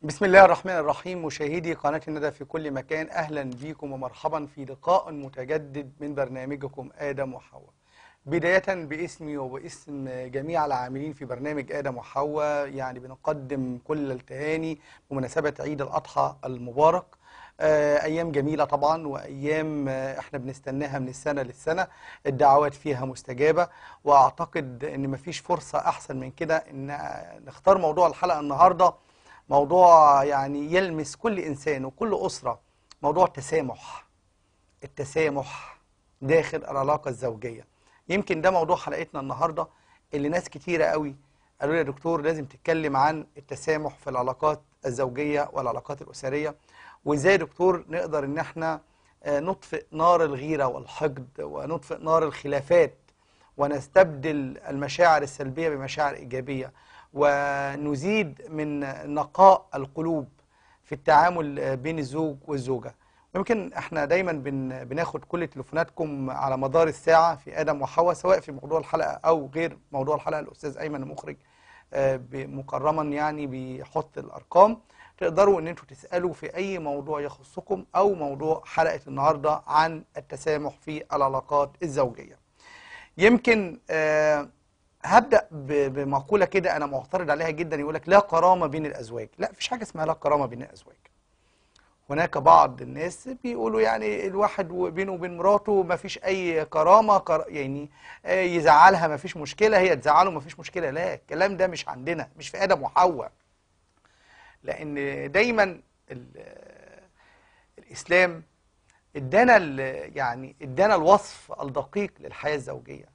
بسم الله الرحمن الرحيم مشاهدي قناة الندى في كل مكان أهلا بكم ومرحبا في لقاء متجدد من برنامجكم آدم وحواء بداية باسمي وباسم جميع العاملين في برنامج آدم وحواء يعني بنقدم كل التهاني بمناسبة عيد الأضحى المبارك آه، أيام جميلة طبعا وأيام آه، احنا بنستناها من السنة للسنة الدعوات فيها مستجابة وأعتقد أن مفيش فرصة أحسن من كده أن نختار موضوع الحلقة النهاردة موضوع يعني يلمس كل إنسان وكل أسرة موضوع التسامح التسامح داخل العلاقة الزوجية يمكن ده موضوع حلقتنا النهاردة اللي ناس كتيرة قوي قالوا لي يا دكتور لازم تتكلم عن التسامح في العلاقات الزوجية والعلاقات الأسرية وإزاي يا دكتور نقدر إن احنا آه، نطفئ نار الغيرة والحقد ونطفئ نار الخلافات ونستبدل المشاعر السلبية بمشاعر إيجابية ونزيد من نقاء القلوب في التعامل بين الزوج والزوجة ويمكن احنا دايما بن بناخد كل تليفوناتكم على مدار الساعة في آدم وحواء سواء في موضوع الحلقة أو غير موضوع الحلقة الأستاذ أيمن المخرج آه، ب- مكرما يعني بيحط الأرقام تقدروا ان انتوا تسألوا في أي موضوع يخصكم أو موضوع حلقة النهاردة عن التسامح في العلاقات الزوجية يمكن آه، هبدأ ب- بمقولة كده أنا معترض عليها جدا يقولك لا كرامة بين الأزواج لا مفيش حاجة اسمها لا كرامة بين الأزواج هناك بعض الناس بيقولوا يعني الواحد بينه وبين مراته ما فيش أي كرامة كر... يعني آه، يزعلها ما فيش مشكلة هي تزعله ما فيش مشكلة لا الكلام ده مش عندنا مش في آدم وحواء لأن دايما ال- الإسلام ادانا ال- يعني ادانا الوصف الدقيق للحياة الزوجية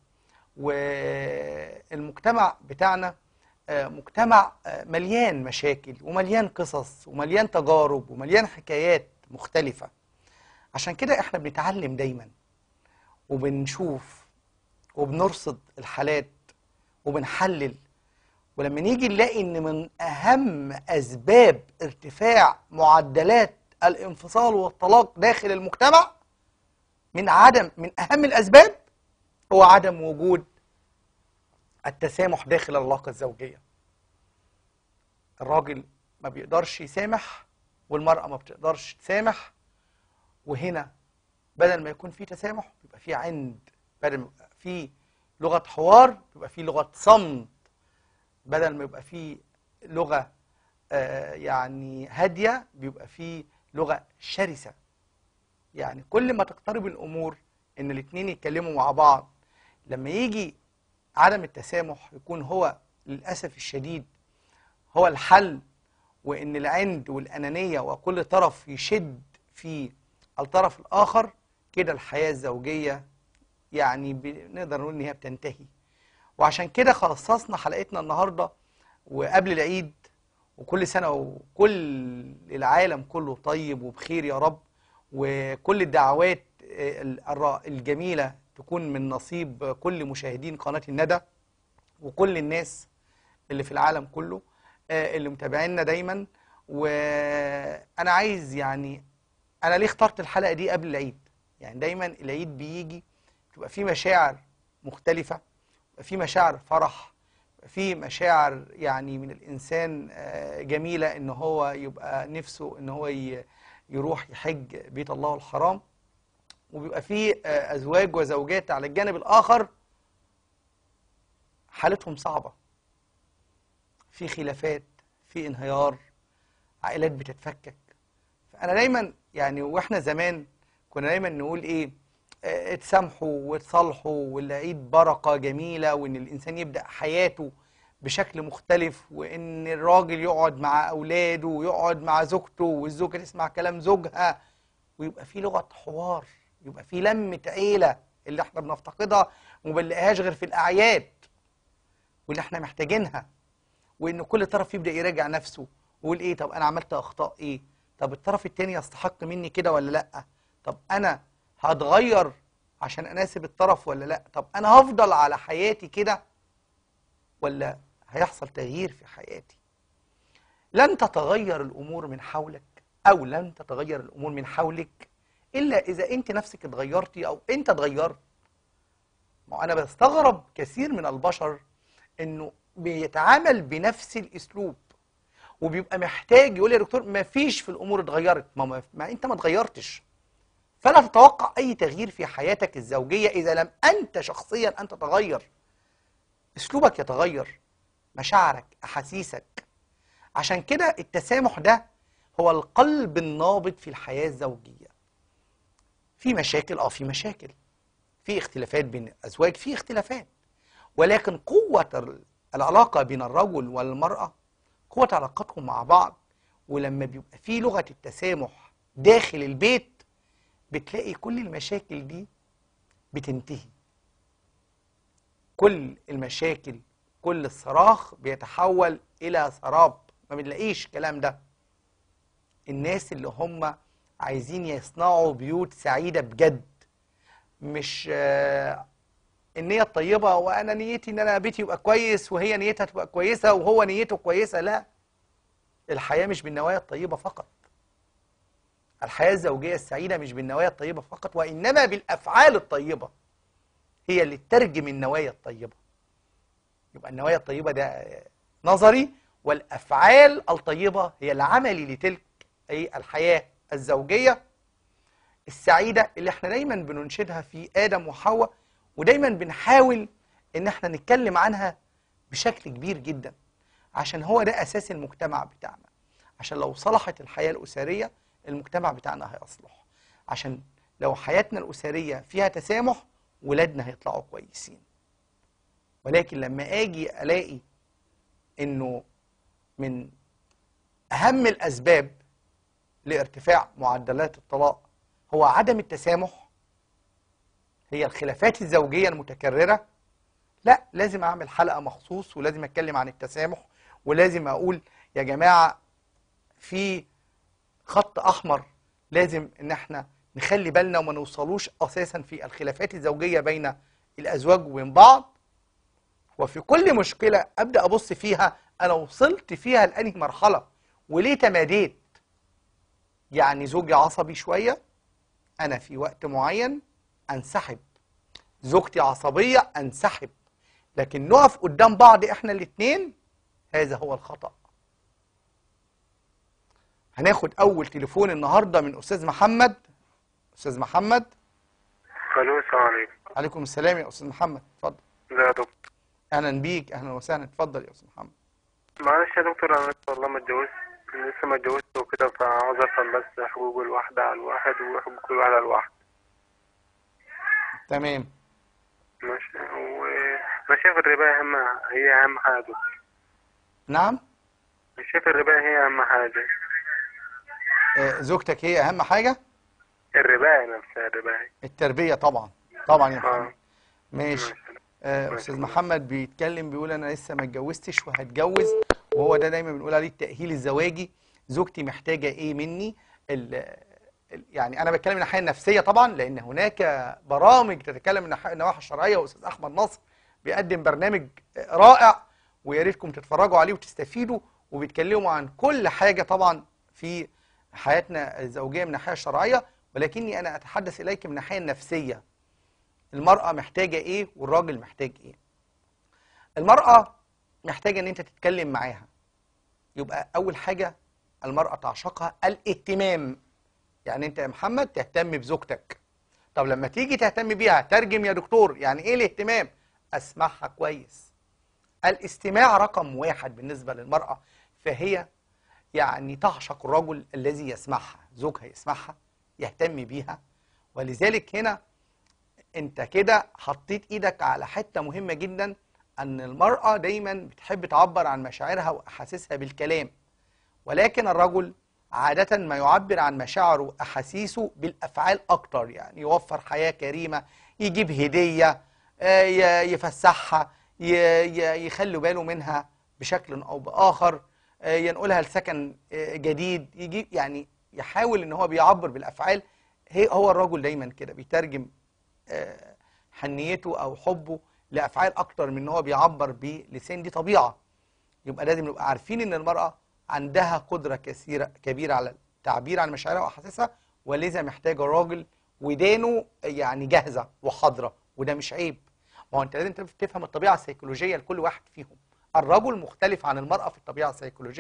والمجتمع بتاعنا آه، مجتمع آه، مليان مشاكل ومليان قصص ومليان تجارب ومليان حكايات مختلفة عشان كده احنا بنتعلم دايما وبنشوف وبنرصد الحالات وبنحلل ولما نيجي نلاقي ان من اهم اسباب ارتفاع معدلات الانفصال والطلاق داخل المجتمع من عدم من اهم الاسباب هو عدم وجود التسامح داخل العلاقه الزوجيه الراجل ما بيقدرش يسامح والمراه ما بتقدرش تسامح وهنا بدل ما يكون في تسامح بيبقى في عند بدل ما يبقى في لغه حوار بيبقى في لغه صمت بدل ما يبقى في لغه آه، يعني هاديه بيبقى في لغه شرسه يعني كل ما تقترب الامور ان الاثنين يتكلموا مع بعض لما يجي عدم التسامح يكون هو للاسف الشديد هو الحل وان العند والانانيه وكل طرف يشد في الطرف الاخر كده الحياه الزوجيه يعني بنقدر نقول ان هي بتنتهي وعشان كده خصصنا حلقتنا النهارده وقبل العيد وكل سنه وكل العالم كله طيب وبخير يا رب وكل الدعوات آه، الر- الجميله تكون من نصيب كل مشاهدين قناه الندى وكل الناس اللي في العالم كله آه، اللي متابعينا دايما وانا عايز يعني انا ليه اخترت الحلقه دي قبل العيد يعني دايما العيد بيجي تبقى فيه مشاعر مختلفه يبقى فيه مشاعر فرح يبقى فيه مشاعر يعني من الانسان آه، جميله ان هو يبقى نفسه ان هو ي- يروح يحج بيت الله الحرام وبيبقى فيه آه، ازواج وزوجات على الجانب الاخر حالتهم صعبه في خلافات في انهيار عائلات بتتفكك فانا دايما يعني واحنا زمان كنا دايما نقول ايه آه، اتسامحوا وتصالحوا والعيد بركه جميله وان الانسان يبدا حياته بشكل مختلف وان الراجل يقعد مع اولاده ويقعد مع زوجته والزوجه تسمع كلام زوجها ويبقى في لغه حوار يبقى في لمه عيله اللي احنا بنفتقدها وما بنلاقيهاش غير في الاعياد واللي احنا محتاجينها وان كل طرف يبدا يراجع نفسه ويقول ايه طب انا عملت اخطاء ايه طب الطرف التاني يستحق مني كده ولا لا طب انا هتغير عشان اناسب الطرف ولا لا طب انا هفضل على حياتي كده ولا هيحصل تغيير في حياتي لن تتغير الامور من حولك او لن تتغير الامور من حولك الا اذا انت نفسك اتغيرتي او انت اتغيرت ما هو انا بستغرب كثير من البشر انه بيتعامل بنفس الاسلوب وبيبقى محتاج يقول لي يا دكتور ما فيش في الامور اتغيرت ما, ما, ما انت ما اتغيرتش فلا تتوقع اي تغيير في حياتك الزوجيه اذا لم انت شخصيا ان تتغير اسلوبك يتغير مشاعرك احاسيسك عشان كده التسامح ده هو القلب النابض في الحياه الزوجيه في مشاكل اه في مشاكل في اختلافات بين الازواج في اختلافات ولكن قوه العلاقه بين الرجل والمراه قوه علاقتهم مع بعض ولما بيبقى في لغه التسامح داخل البيت بتلاقي كل المشاكل دي بتنتهي كل المشاكل كل الصراخ بيتحول الى سراب ما بنلاقيش الكلام ده الناس اللي هم عايزين يصنعوا بيوت سعيدة بجد مش آه، النية الطيبة وأنا نيتي إن أنا بيتي يبقى كويس وهي نيتها تبقى كويسة وهو نيته كويسة لا الحياة مش بالنوايا الطيبة فقط الحياة الزوجية السعيدة مش بالنوايا الطيبة فقط وإنما بالأفعال الطيبة هي اللي تترجم النوايا الطيبة يبقى النوايا الطيبة ده آه، نظري والأفعال الطيبة هي العملي لتلك أي الحياة الزوجية السعيدة اللي احنا دايما بننشدها في آدم وحواء ودايما بنحاول ان احنا نتكلم عنها بشكل كبير جدا عشان هو ده أساس المجتمع بتاعنا عشان لو صلحت الحياة الأسرية المجتمع بتاعنا هيصلح عشان لو حياتنا الأسرية فيها تسامح ولادنا هيطلعوا كويسين ولكن لما أجي ألاقي إنه من أهم الأسباب لارتفاع معدلات الطلاق هو عدم التسامح هي الخلافات الزوجية المتكررة لا لازم أعمل حلقة مخصوص ولازم أتكلم عن التسامح ولازم أقول يا جماعة في خط أحمر لازم إن احنا نخلي بالنا وما نوصلوش أساسا في الخلافات الزوجية بين الأزواج وبين بعض وفي كل مشكلة أبدأ أبص فيها أنا وصلت فيها لأنهي مرحلة وليه تماديت يعني زوجي عصبي شوية أنا في وقت معين أنسحب زوجتي عصبية أنسحب لكن نقف قدام بعض إحنا الاتنين هذا هو الخطأ هناخد أول تليفون النهاردة من أستاذ محمد أستاذ محمد الو السلام عليكم عليكم السلام يا أستاذ محمد اتفضل لا يا دكتور أهلا بيك أهلا وسهلا اتفضل يا أستاذ محمد معلش يا دكتور انا لسه والله ما اتجوزت لسه ما اتجوزت وكده فعاوز افهم بس حقوق الواحدة على الواحد وحقوق كل واحد على الواحد تمام ماشي وانا شايف الربا اهم هي اهم حاجة يا دكتور نعم أنا شايف الربا هي اهم حاجة آه، زوجتك هي أهم حاجة الربا نفسها الربا التربية طبعا طبعا يا محمد اه ماشي ماشي آه، ماشي. استاذ محمد بيتكلم بيقول انا لسه ما اتجوزتش وهتجوز وهو ده دايما بنقول عليه التأهيل الزواجي زوجتي محتاجة ايه مني ال ال- يعني انا بتكلم من الناحيه النفسيه طبعا لان هناك برامج تتكلم من الناحية- النواحي الشرعيه واستاذ احمد نصر بيقدم برنامج رائع ويا ريتكم تتفرجوا عليه وتستفيدوا وبيتكلموا عن كل حاجه طبعا في حياتنا الزوجيه من الناحيه الشرعيه ولكني انا اتحدث اليك من الناحيه النفسيه المرأة محتاجة إيه والراجل محتاج إيه المرأة محتاجة إن أنت تتكلم معاها يبقى أول حاجة المرأة تعشقها الاهتمام يعني أنت يا محمد تهتم بزوجتك طب لما تيجي تهتم بيها ترجم يا دكتور يعني إيه الاهتمام أسمعها كويس الاستماع رقم واحد بالنسبة للمرأة فهي يعني تعشق الرجل الذي يسمعها زوجها يسمعها يهتم بيها ولذلك هنا انت كده حطيت ايدك على حتة مهمة جدا ان المرأة دايما بتحب تعبر عن مشاعرها واحاسيسها بالكلام ولكن الرجل عادة ما يعبر عن مشاعره واحاسيسه بالافعال اكتر يعني يوفر حياة كريمة يجيب هدية آه، ي- يفسحها ي- ي- يخلي باله منها بشكل او باخر آه، ينقلها لسكن آه، جديد يجيب يعني يحاول ان هو بيعبر بالافعال هي هو الرجل دايما كده بيترجم آه، حنيته او حبه لافعال اكتر من ان هو بيعبر بلسان دي طبيعه يبقى لازم نبقى عارفين ان المراه عندها قدره كثيره كبيره على التعبير عن مشاعرها واحاسيسها ولذا محتاجه راجل ودانه يعني جاهزه وحاضره وده مش عيب ما هو انت لازم تف- تفهم الطبيعه السيكولوجيه لكل واحد فيهم الرجل مختلف عن المراه في الطبيعه السيكولوجيه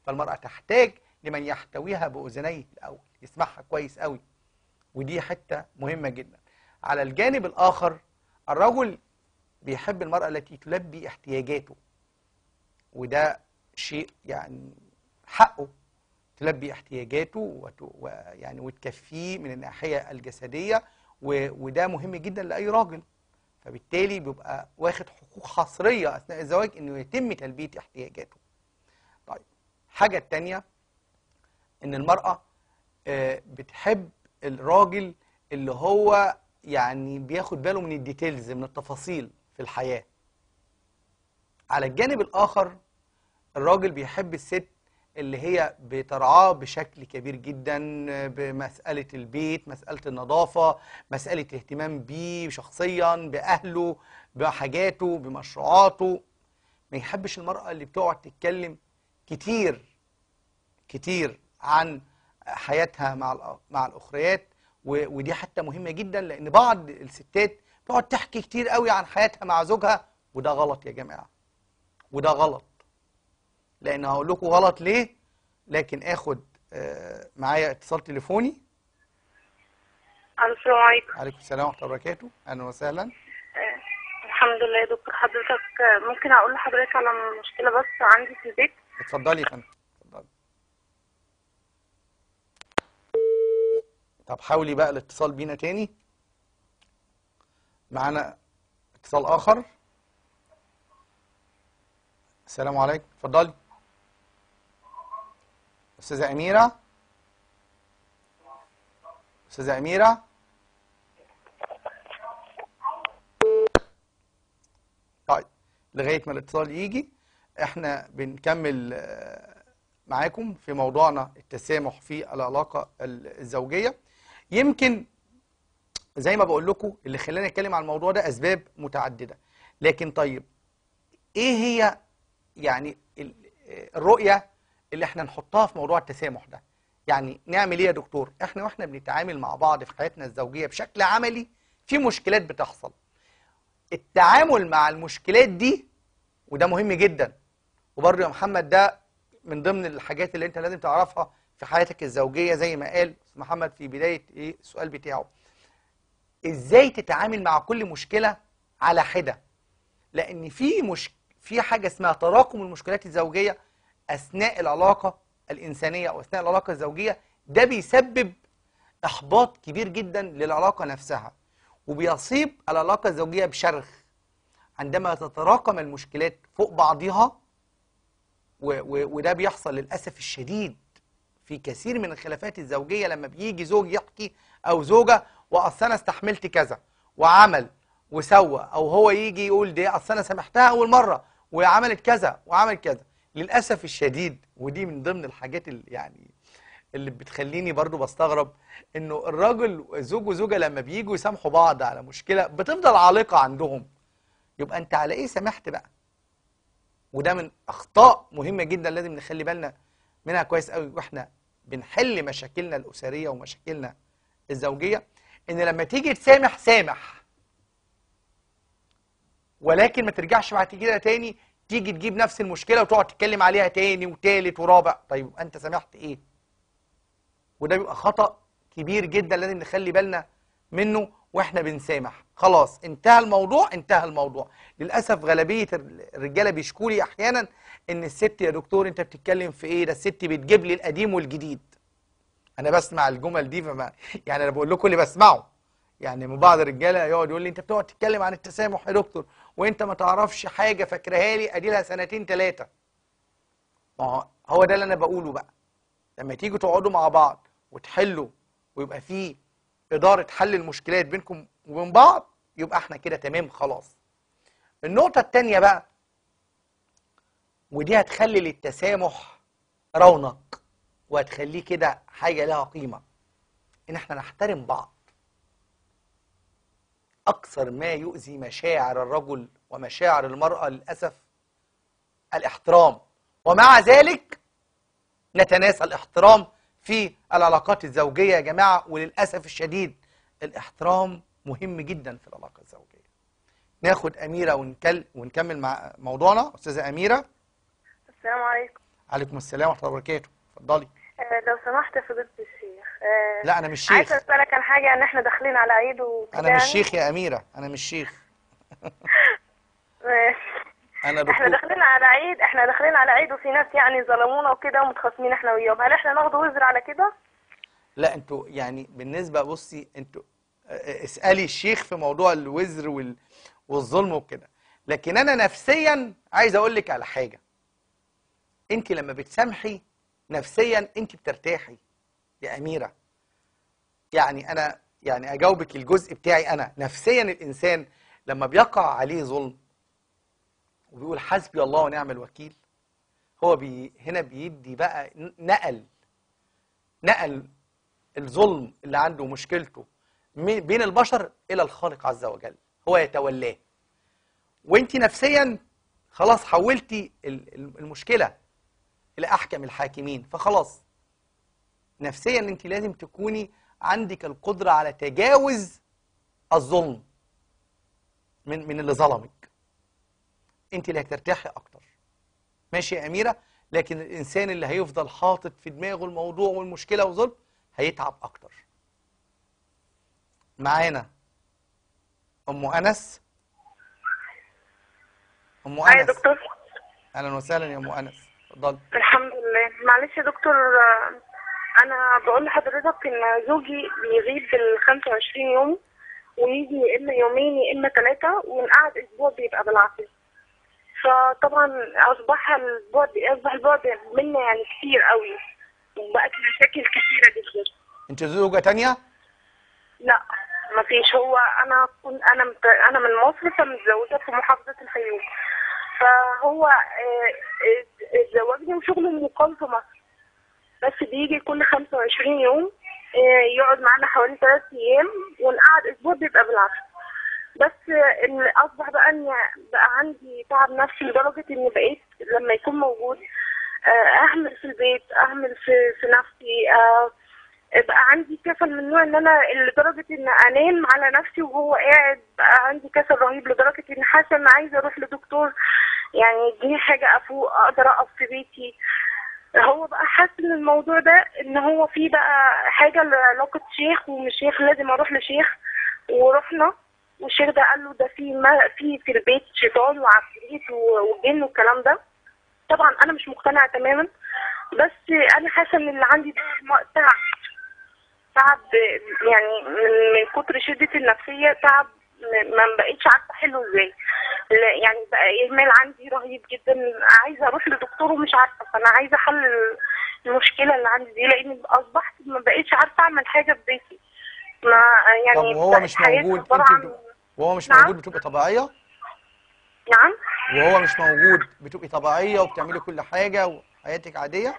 فالمرأة تحتاج لمن يحتويها بأذنيه الأول يسمعها كويس قوي ودي حتة مهمة جدا على الجانب الآخر الرجل بيحب المرأة التي تلبي احتياجاته وده شيء يعني حقه تلبي احتياجاته وت... ويعني وتكفيه من الناحية الجسدية و... وده مهم جدا لأي راجل فبالتالي بيبقى واخد حقوق حصرية أثناء الزواج إنه يتم تلبية احتياجاته طيب حاجة التانية إن المرأة آه، بتحب الراجل اللي هو يعني بياخد باله من الديتيلز من التفاصيل في الحياة على الجانب الآخر الراجل بيحب الست اللي هي بترعاه بشكل كبير جدا بمسألة البيت مسألة النظافة مسألة اهتمام بيه شخصيا بأهله بحاجاته بمشروعاته ما يحبش المرأة اللي بتقعد تتكلم كتير كتير عن حياتها مع الأ- مع الأخريات و- ودي حتى مهمة جدا لأن بعض الستات تقعد تحكي كتير قوي عن حياتها مع زوجها وده غلط يا جماعة وده غلط لان هقول لكم غلط ليه لكن اخد آه، معايا اتصال تليفوني الو السلام عليكم عليكم السلام ورحمه الله وبركاته اهلا وسهلا آه، الحمد لله يا دكتور حضرتك آه، ممكن اقول لحضرتك على مشكله بس عندي في البيت اتفضلي يا فندم اتفضلي طب حاولي بقى الاتصال بينا تاني معانا اتصال اخر السلام عليكم اتفضلي استاذه اميره استاذه اميره طيب لغايه ما الاتصال يجي احنا بنكمل آه، معاكم في موضوعنا التسامح في العلاقه الزوجيه يمكن زي ما بقول لكم اللي خلاني اتكلم عن الموضوع ده اسباب متعدده لكن طيب ايه هي يعني ال- الرؤيه اللي احنا نحطها في موضوع التسامح ده يعني نعمل ايه يا دكتور احنا واحنا بنتعامل مع بعض في حياتنا الزوجيه بشكل عملي في مشكلات بتحصل التعامل مع المشكلات دي وده مهم جدا وبرضه يا محمد ده من ضمن الحاجات اللي انت لازم تعرفها في حياتك الزوجيه زي ما قال أستاذ محمد في بدايه ايه السؤال بتاعه ازاي تتعامل مع كل مشكله على حده لان في مش في حاجه اسمها تراكم المشكلات الزوجيه اثناء العلاقه الانسانيه او اثناء العلاقه الزوجيه ده بيسبب احباط كبير جدا للعلاقه نفسها وبيصيب العلاقه الزوجيه بشرخ عندما تتراكم المشكلات فوق بعضها و و وده بيحصل للاسف الشديد في كثير من الخلافات الزوجيه لما بيجي زوج يحكي او زوجه واصل انا استحملت كذا وعمل وسوى او هو يجي يقول دي اصل انا سامحتها اول مره وعملت كذا وعملت كذا للاسف الشديد ودي من ضمن الحاجات اللي يعني اللي بتخليني برضو بستغرب انه الراجل زوج وزوجه لما بييجوا يسامحوا بعض على مشكله بتفضل عالقه عندهم يبقى انت على ايه سامحت بقى وده من اخطاء مهمه جدا لازم نخلي بالنا منها كويس قوي واحنا بنحل مشاكلنا الاسريه ومشاكلنا الزوجيه ان لما تيجي تسامح سامح ولكن ما ترجعش بعد كده تاني تيجي تجيب نفس المشكله وتقعد تتكلم عليها تاني وتالت ورابع طيب انت سامحت ايه وده بيبقى خطأ كبير جدا لازم نخلي بالنا منه واحنا بنسامح خلاص انتهى الموضوع انتهى الموضوع للاسف غالبيه الرجاله بيشكوا لي احيانا ان الست يا دكتور انت بتتكلم في ايه ده الست بتجيب لي القديم والجديد انا بسمع الجمل دي فما يعني انا بقول لكم اللي بسمعه يعني من بعض الرجاله يقعد يقول لي انت بتقعد تتكلم عن التسامح يا دكتور وانت ما تعرفش حاجه فاكرها لي ادي لها سنتين ثلاثه ما هو هو ده اللي انا بقوله بقى لما تيجوا تقعدوا مع بعض وتحلوا ويبقى في إدارة حل المشكلات بينكم وبين بعض يبقى احنا كده تمام خلاص النقطة التانية بقى ودي هتخلي للتسامح رونق وهتخليه كده حاجة لها قيمة إن احنا نحترم بعض أكثر ما يؤذي مشاعر الرجل ومشاعر المرأة للأسف الاحترام ومع ذلك نتناسى الاحترام في العلاقات الزوجية يا جماعة وللأسف الشديد الاحترام مهم جدا في العلاقة الزوجية ناخد أميرة ونكل ونكمل مع موضوعنا أستاذة أميرة السلام عليكم عليكم السلام ورحمه الله وبركاته اتفضلي آه، لو سمحت يا فضيلة الشيخ آه، لا انا مش عايزة شيخ أسألك عن حاجة إن إحنا داخلين على عيد وكده انا مش يعني. شيخ يا اميره انا مش شيخ ماشي. انا احنا دكتور داخلين على عيد احنا داخلين على عيد وفي ناس يعني ظلمونا وكده ومتخاصمين احنا وياهم هل احنا ناخد وزر على كده؟ لا انتوا يعني بالنسبه بصي انتوا اه، اسالي الشيخ في موضوع الوزر وال والظلم وكده لكن انا نفسيا عايز اقول لك على حاجه انت لما بتسامحي نفسيا انت بترتاحي يا اميره يعني انا يعني اجاوبك الجزء بتاعي انا نفسيا الانسان لما بيقع عليه ظلم وبيقول حسبي الله ونعم الوكيل هو بي هنا بيدي بقى نقل نقل الظلم اللي عنده مشكلته مي- بين البشر الى الخالق عز وجل هو يتولاه وانت نفسيا خلاص حولتي ال- ال- المشكله الى احكم الحاكمين فخلاص نفسيا انت لازم تكوني عندك القدره على تجاوز الظلم من من اللي ظلمك انت اللي هترتاحي اكتر ماشي يا اميره لكن الانسان اللي هيفضل حاطط في دماغه الموضوع والمشكله وظلم هيتعب اكتر معانا ام انس ام ايوه يا انس دكتور اهلا وسهلا يا ام انس اتفضلي الحمد لله معلش يا دكتور آه، انا بقول لحضرتك ان زوجي بيغيب بال 25 يوم ويجي يا اما يومين يا اما ثلاثه ونقعد اسبوع بيبقى بالعافيه فطبعا اصبح البعد اصبح البعد منا يعني كتير قوي وبقت مشاكل كتيره جدا انت زوجه تانية لا ما فيش هو انا كنت انا مت... انا من مصر فمتزوجه في محافظه الفيوم فهو آه، آه، اتزوجني وشغله مقام في مصر بس بيجي كل 25 يوم آه، يقعد معانا حوالي ثلاث ايام ونقعد اسبوع بيبقى بالعافيه بس آه، اللي اصبح بقى ان بقى عندي تعب نفسي لدرجه اني بقيت لما يكون موجود آه، اهمل في البيت اهمل في في نفسي آه، بقى عندي كسل من نوع ان انا لدرجه ان انام على نفسي وهو قاعد بقى عندي كسل رهيب لدرجه ان حاسه ان عايزه اروح لدكتور يعني يديني حاجه افوق اقدر اقف في بيتي هو بقى حاسس ان الموضوع ده ان هو في بقى حاجه لعلاقه شيخ ومش شيخ لازم اروح لشيخ ورحنا والشيخ ده قال له ده في ما في في البيت شيطان وعفريت و- وجن والكلام ده طبعا انا مش مقتنعه تماما بس انا حاسه ان اللي عندي ده م- تعب تعب يعني من من كتر شدة النفسية تعب م- ما بقيتش عارفة أحله إزاي لا، يعني بقى إهمال عندي رهيب جدا عايزة أروح لدكتور ومش عارفة فأنا عايزة حل المشكلة اللي عندي دي لأن أصبحت ما بقيتش عارفة أعمل حاجة في بيتي ما يعني طب وهو بقت مش حياتي موجود عبارة انت عن- بتبقى- وهو مش نعم؟ موجود بتبقى طبيعيه نعم وهو مش موجود بتبقي طبيعيه وبتعملي كل حاجه وحياتك عاديه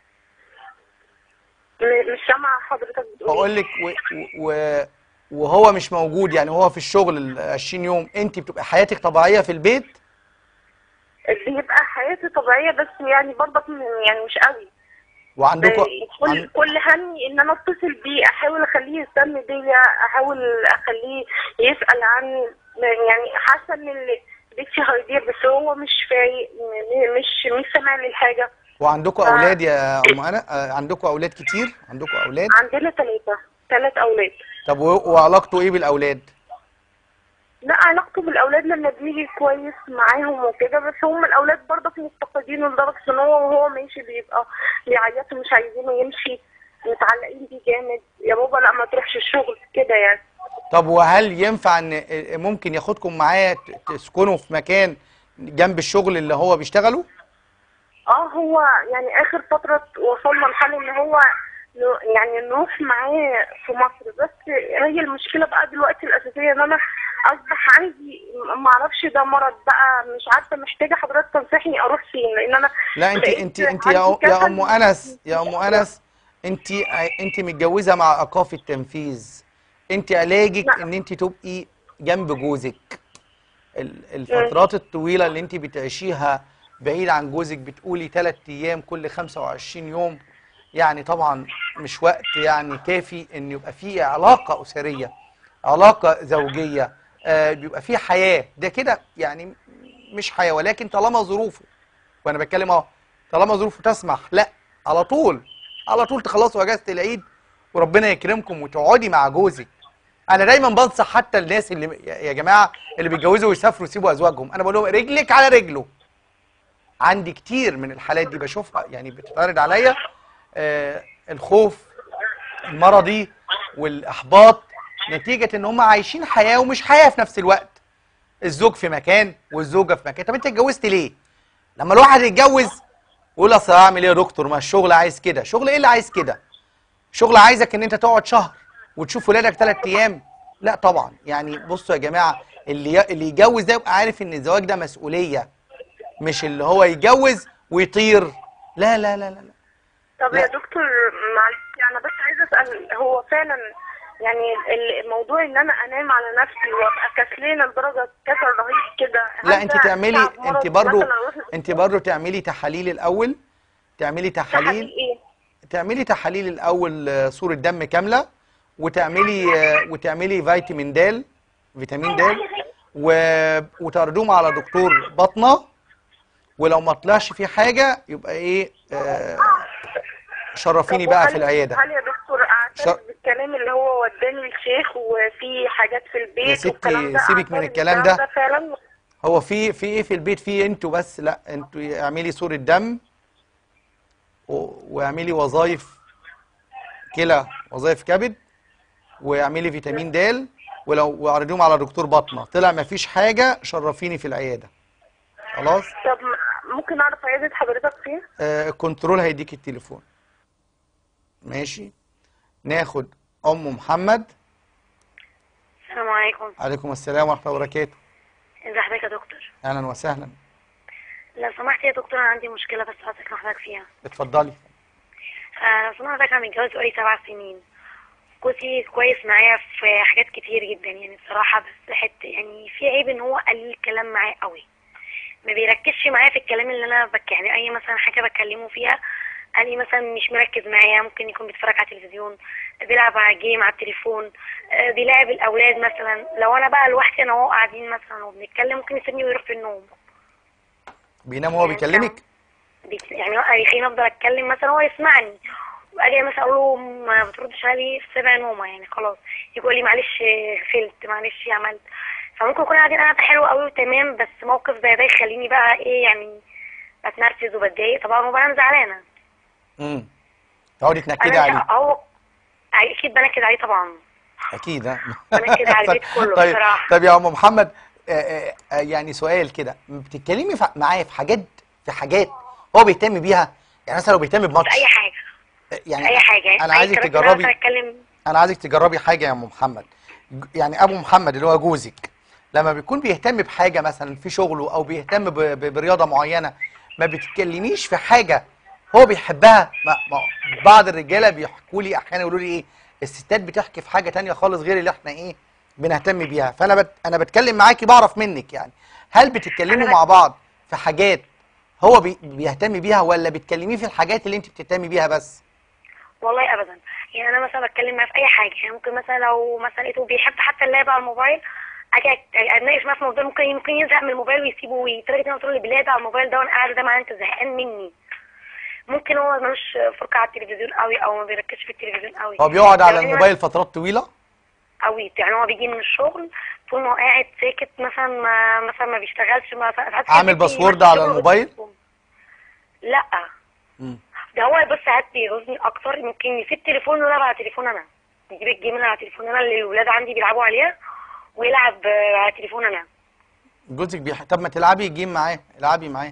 م- مش سامعة حضرتك بتقول إيه. بقول لك و... و... وهو مش موجود يعني هو في الشغل ال 20 يوم انت بتبقى حياتك طبيعيه في البيت بيبقى حياتي طبيعية بس يعني برضك م- يعني مش قوي وعندكم كل عن... كل همي ان انا اتصل بيه احاول اخليه يهتم بيا احاول اخليه يسال عني يعني حاسه ان اللي بيتي هيضيع بس هو مش فايق م- مش مش سامع لي الحاجه وعندكم ف- اولاد يا ام انا آه، عندكم اولاد كتير عندكم اولاد عندنا ثلاثه ثلاث اولاد طب و... وعلاقته ايه بالاولاد لا علاقته بالاولاد لما بيجي كويس معاهم وكده بس هم الاولاد برضك مفتقدينه لدرجه ان هو وهو ماشي بيبقى بيعيطوا مش عايزينه يمشي متعلقين بيه جامد يا بابا لا ما تروحش الشغل كده يعني طب وهل ينفع ان ممكن ياخدكم معاه ت- تسكنوا في مكان جنب الشغل اللي هو بيشتغله اه هو يعني اخر فترة وصلنا لحل ان هو ن- يعني نروح معاه في مصر بس هي المشكلة بقى دلوقتي الأساسية ان انا اصبح عندي م- معرفش ده مرض بقى مش عارفة محتاجة حضرتك تنصحني اروح فين لان انا لا انت بقيت انت انت يا عندي يا كسل ام انس يا ام انس انت انت متجوزه مع ايقاف التنفيذ انت علاجك لا. ان انت تبقي جنب جوزك ال- الفترات الطويله اللي انت بتعيشيها بعيد عن جوزك بتقولي ثلاث ايام كل 25 يوم يعني طبعا مش وقت يعني كافي ان يبقى في علاقه اسريه علاقه زوجيه آه بيبقى في حياه ده كده يعني مش حياه ولكن طالما ظروفه وانا بتكلم اهو طالما ظروفه تسمح لا على طول على طول تخلصوا اجازه العيد وربنا يكرمكم وتقعدي مع جوزك انا دايما بنصح حتى الناس اللي يا يا جماعه اللي بيتجوزوا ويسافروا يسيبوا ازواجهم انا بقول لهم رجلك على رجله عندي كتير من الحالات دي بشوفها يعني بتتعرض عليا آه الخوف المرضي والاحباط نتيجه ان هم عايشين حياه ومش حياه في نفس الوقت الزوج في مكان والزوجه في مكان طب انت اتجوزت ليه لما الواحد يتجوز يقول اصل اعمل ايه يا دكتور ما الشغل عايز كده شغل ايه اللي عايز كده شغل عايزك ان انت تقعد شهر وتشوف ولادك ثلاث ايام لا طبعا يعني بصوا يا جماعه اللي اللي يتجوز ده يبقى عارف ان الزواج ده مسؤوليه مش اللي هو يتجوز ويطير لا لا لا لا, لا. طب لا. يا دكتور معلش انا بس عايزه اسال هو فعلا يعني ال- الموضوع ان انا انام على نفسي وابقى كسلانه لدرجه كسل رهيب كده هل لا انت ده تعملي تعب انت مرضي برضو مثلاً أروح انت برضو تعملي تحاليل الاول تعملي تحاليل تحاليل ايه؟ تعملي تحاليل الاول آه، صورة دم كاملة وتعملي آه، وتعملي فيتامين د فيتامين د و- وتعرضوهم على دكتور باطنة ولو ما طلعش فيه حاجة يبقى ايه آه، شرفيني طب بقى وهل- في العيادة هل يا دكتور اعترف شر- بالكلام اللي هو وداني الشيخ وفي حاجات في البيت يا ستي والكلام ده سيبك من أعترف الكلام بالكلام ده. فعلا هو في في ايه في البيت في انتوا بس لا انتوا اعملي صورة دم و- واعملي وظائف كلى وظائف كبد واعملي فيتامين د ولو واعرضيهم على دكتور باطنة طلع ما فيش حاجة شرفيني في العيادة خلاص طب ممكن اعرف عيادة حضرتك فين؟ آه الكنترول هيديك التليفون ماشي ناخد ام محمد السلام عليكم عليكم السلام ورحمة الله وبركاته ازي حضرتك يا دكتور اهلا وسهلا لو سمحت يا دكتور انا عندي مشكله بس عايزك حضرتك فيها اتفضلي آه، لو سمحت حضرتك انا متجوز بقالي سبع سنين جوزي كويس معايا في حاجات كتير جدا يعني بصراحه بس حت يعني في عيب ان هو قليل الكلام معايا قوي ما بيركزش معايا في الكلام اللي انا بك يعني اي مثلا حاجه بكلمه فيها قال لي مثلا مش مركز معايا ممكن يكون بيتفرج على التلفزيون بيلعب على جيم على التليفون آه، بيلاعب الاولاد مثلا لو انا بقى لوحدي انا وهو قاعدين مثلا وبنتكلم ممكن يسيبني ويروح في النوم بينام وهو بيكلمك بيك- يعني هو يخليني افضل اتكلم مثلا هو يسمعني واجي مثلا اقول له ما بتردش علي في سبع نومه يعني خلاص يقول لي معلش غفلت معلش عملت فممكن يكون قاعدين قاعده حلوه قوي وتمام بس موقف زي ده يخليني بقى ايه يعني بتنرفز وبتضايق طبعا وبقى انا زعلانه امم تقعدي تنكدي انا عليه هو اكيد بنكد عليه طبعا اكيد ها أنا كده على البيت كله طيب بصراحة. طيب يا ام محمد آه، آه، آه، يعني سؤال كده بتتكلمي في- معاه في حاجات في حاجات هو بيهتم بيها يعني مثلا لو بيهتم في بماتش اي حاجه آه، في يعني اي حاجه يعني انا أي عايزك كلام كده مثلا تجربي اتكلم انا عايزك تجربي حاجه يا ام محمد ج- يعني ابو محمد اللي هو جوزك لما بيكون بيهتم بحاجه مثلا في شغله او بيهتم ب- ب- برياضه معينه ما بتتكلميش في حاجه هو بيحبها ما ما بعض الرجاله بيحكوا لي احيانا يقولوا لي ايه الستات بتحكي في حاجه تانية خالص غير اللي احنا ايه بنهتم بيها فانا بت... انا بتكلم معاكي بعرف منك يعني هل بتتكلموا أنا مع بعض في حاجات هو بي... بيهتم بيها ولا بتكلميه في الحاجات اللي انت بتهتمي بيها بس والله ابدا يعني انا مثلا بتكلم معاه في اي حاجه يعني ممكن مثلا لو مثلا لقيته بيحب حتى اللعب على الموبايل اجي أت- اتناقش معاه في الموضوع ممكن ممكن يزهق من الموبايل ويسيبه ويترجع تاني وتقول لي بيلعب على الموبايل ده وانا قاعده ده معناه انت زهقان مني ممكن هو ملوش فرجه على التلفزيون قوي او ما بيركزش في التلفزيون قوي هو بيقعد على يعني الموبايل فترات طويله قوي يعني هو بيجي من الشغل طول ما هو قاعد ساكت مثلا ما مثلا ما بيشتغلش ما ساعات عامل كده باسورد بيمشي على شغله الموبايل؟ بالتليفون. لا مم. ده هو بس ساعات بيغيظني اكتر ممكن يسيب تليفونه ويلعب على تليفون انا يجيب الجيم اللي على تليفون انا اللي الولاد عندي بيلعبوا عليها ويلعب آه، على تليفون انا جوزك بيح... طب ما تلعبي جيم معاه العبي معاه